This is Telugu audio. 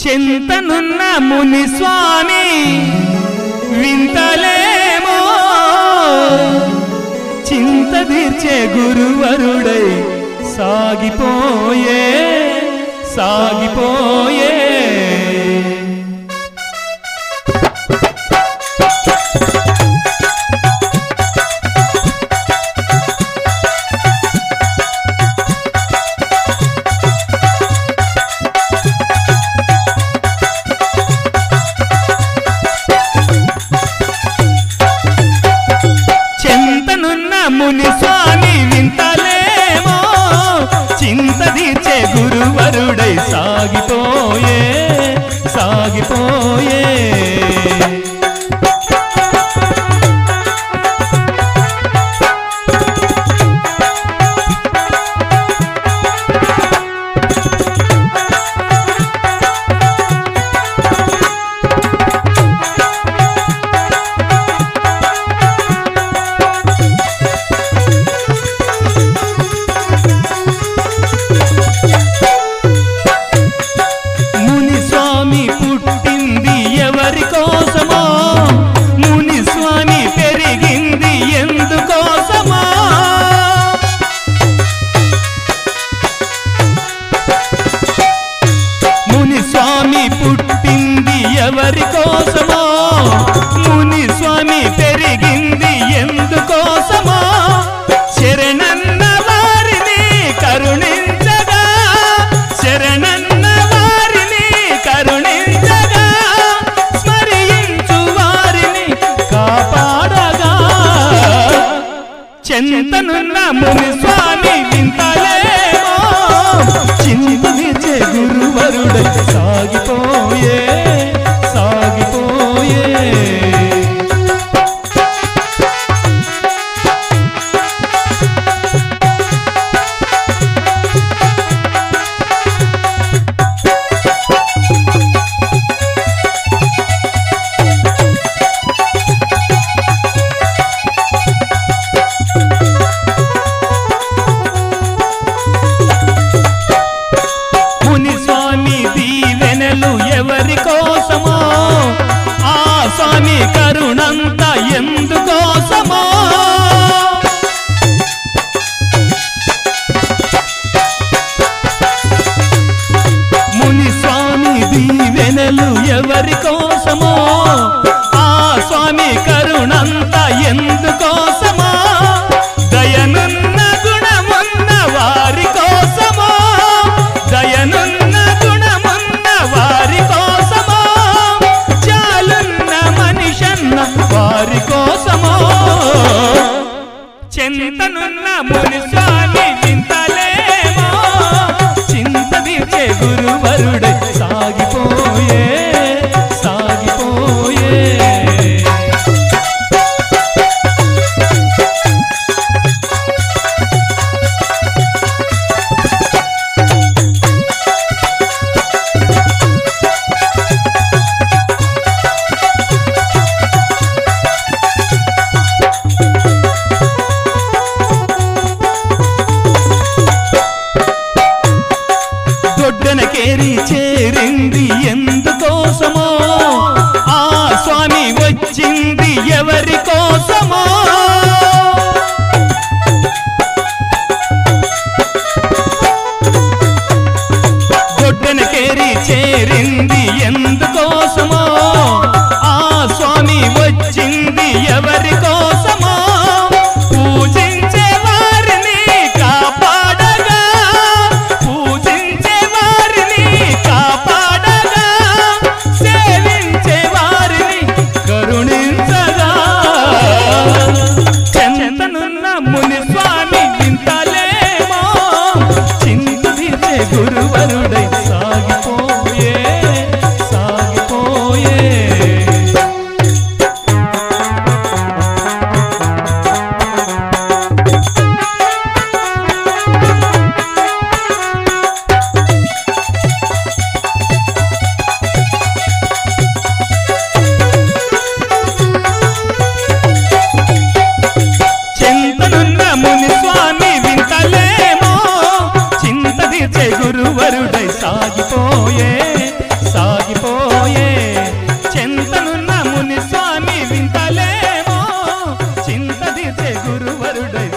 చింతనున్న ముని స్వామి వింతలేమో చింత తీర్చే గురువరుడై సాగిపోయే సాగిపోయే చింతనున్న ముని స్వామి వింతలేమో చింత తీర్చే గురువరుడై సాగిపోయే సాగిపోయే ముని స్వామి పుట్టింది ఎవరి కోసమో ముని స్వామి పెరిగింది ఎందుకోసమో ముని స్వామి పుట్టింది ఎవరి కోసమో ముని స్వామి పెరిగింది ఎందుకోసమో శరణన్న వారిని కరుణించగా శరణన్న వారిని కరుణించగా స్మరించు వారిని కాపాడగా చెంతనున్న ముని స్వామి వింతలేమో చింతించే గురువరుడై సాగిపోయే సాగిపోయే ముని స్వామి దీవెనలు ఎవరి కోసమో ఆ స్వామి కరుణంత ఎందుకోసమో ముని స్వామి దీవెనలు ఎవరి కోసమో ఆ స్వామి కరుణంత ఎందుకోసమో దయనున్న గుణమున్న వారి కోసమో దయనున్న గుణమున్న వారి కోసమో చాలున్న మనిషన్న వారి కోసమో చింతనున్న ముని స్వామి చింతలేమో చింత తీర్చే గురువరుడై సాగిపోయే సాగిపోయే దొడ్డనకేరి చేరింది ఎందుకోసమో ఆ స్వామి వచ్చింది ఎవరి కోసమో దొడ్డనకేరి చేరింది ఎందుకోసమో ఆ స్వామి వచ్చింది ఎవరి కోసమో పూజించే వారిని కాపాడగా పూజించే వారిని కాపాడగా సేవించే వారిని కరుణించగా చెంతనున్న ముని స్వామి వింతలేమో చింత తీర్చే గురువరుడై సాగిపోయే సాగిపోయే చింతనున్న ముని స్వామి వింతలేమో చింత తీర్చే గురువరుడై గురువరుడై